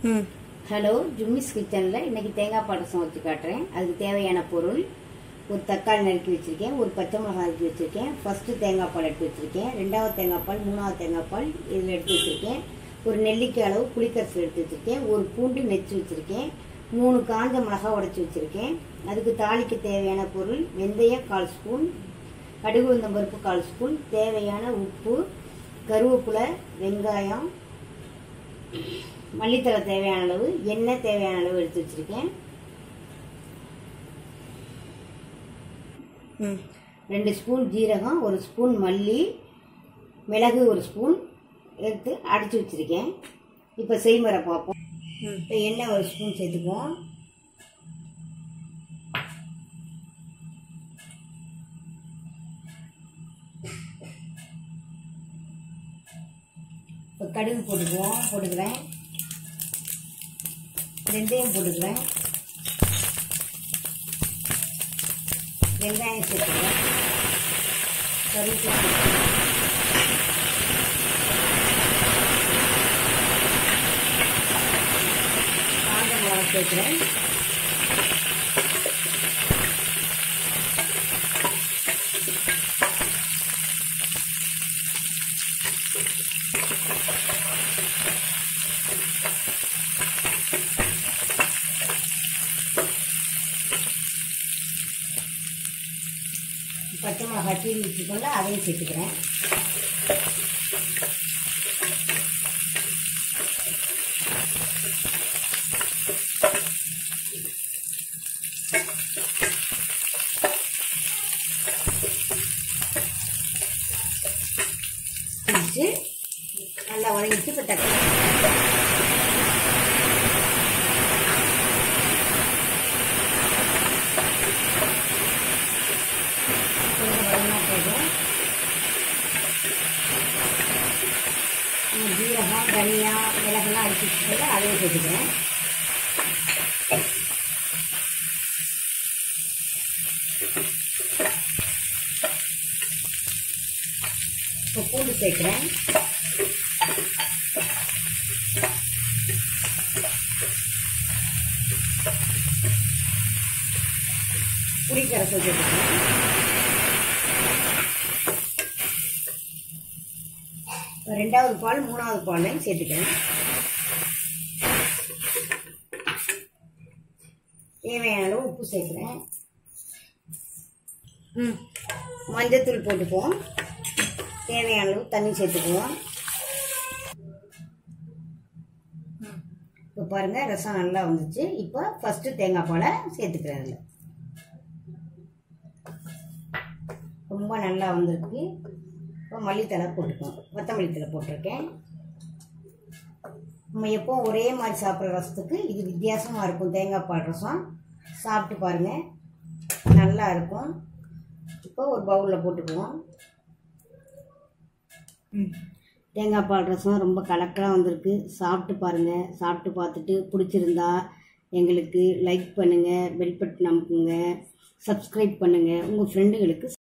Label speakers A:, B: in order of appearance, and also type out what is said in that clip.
A: ம்
B: ஹலோ ஜும்மிஸ் கிச்சனில் இன்னைக்கு தேங்காய் பாடசம் வச்சு காட்டுறேன் அதுக்கு தேவையான பொருள் ஒரு தக்காளி நறுக்கி வச்சுருக்கேன் ஒரு பச்சை மிளகாய் நறுக்கி வச்சுருக்கேன் ஃபஸ்ட்டு தேங்காய் பால் எடுத்து வச்சுருக்கேன் ரெண்டாவது தேங்காய் பால் மூணாவது தேங்காய் பால் இதில் எடுத்து வச்சுருக்கேன் ஒரு நெல்லிக்காய் அளவு புளிக்கரசு எடுத்து வச்சுருக்கேன் ஒரு பூண்டு நெச்சு வச்சுருக்கேன் மூணு காஞ்ச மிளகாய் உடச்சி வச்சுருக்கேன் அதுக்கு தாளிக்கு தேவையான பொருள் வெந்தயம் கால் ஸ்பூன் கடுகு உளுந்தம் பருப்பு கால் ஸ்பூன் தேவையான உப்பு கருவேப்பிலை வெங்காயம் மல்லித்தழை தேவையான அளவு எண்ணெய் தேவையான அளவு எடுத்து வச்சிருக்கேன்
A: ம்
B: ரெண்டு ஸ்பூன் ஜீரகம் ஒரு ஸ்பூன் மல்லி மிளகு ஒரு ஸ்பூன் எடுத்து அடித்து வச்சிருக்கேன் இப்போ செய்முறை பார்ப்போம்
A: ம்
B: இப்போ எண்ணெய் ஒரு ஸ்பூன் சேர்த்துக்குவோம் இப்போ கடுகு போட்டுக்குவோம் போட்டுக்கிறேன் வெந்தயம் போட்டுக்கிறேன் வெங்காயம் சேர்த்துக்கிறேன் கருவேப்பிலை சேர்த்துக்கிறேன் காஞ்ச மிளகா சேர்க்குறேன் பச்சை மிளகாய் கீறி வச்சுக்கோங்க அதையும் சேர்த்துக்கிறேன் பிடிச்சு நல்லா வதங்கிட்டு இப்போ தக்காளி கொஞ்சம் வதங்கினா போதும் இன்னும் ஜீரகம் தனியா மிளகெல்லாம் அடிச்சு வச்சுக்கோங்க அதையும் சேர்த்துக்கிறேன் இப்போ பூண்டு சேர்க்குறேன் புளிக்கரைசல் சேர்த்துக்கிறேன் இப்போ ரெண்டாவது பால் மூணாவது பாலையும் சேர்த்துக்கிறேன் தேவையான அளவு உப்பு சேர்க்குறேன்
A: ம்
B: மஞ்சத்தூள் போட்டுக்குவோம் தேவையான அளவு தண்ணி சேர்த்துக்குவோம் இப்போ பாருங்கள் ரசம் நல்லா வந்துச்சு இப்போ ஃபஸ்ட்டு தேங்காய் பாலை சேர்த்துக்கிறேன் அதில் ரொம்ப நல்லா வந்திருக்கு இப்போ மல்லித்தலை போட்டுக்குவோம் கொத்தமல்லி தழை போட்டிருக்கேன் நம்ம எப்போ ஒரே மாதிரி சாப்பிட்ற ரசத்துக்கு இது வித்தியாசமாக இருக்கும் தேங்காய் பால் ரசம் சாப்பிட்டு பாருங்கள் நல்லா இருக்கும் இப்போ ஒரு பவுலில் போட்டுக்குவோம்
A: ம்
B: தேங்காய் பால் ரசம் ரொம்ப கலக்கலாக வந்திருக்கு சாப்பிட்டு பாருங்கள் சாப்பிட்டு பார்த்துட்டு பிடிச்சிருந்தா எங்களுக்கு லைக் பண்ணுங்கள் பெல் பட்டன் அமுக்குங்க சப்ஸ்கிரைப் பண்ணுங்கள் உங்கள் ஃப்ரெண்டுகளுக்கு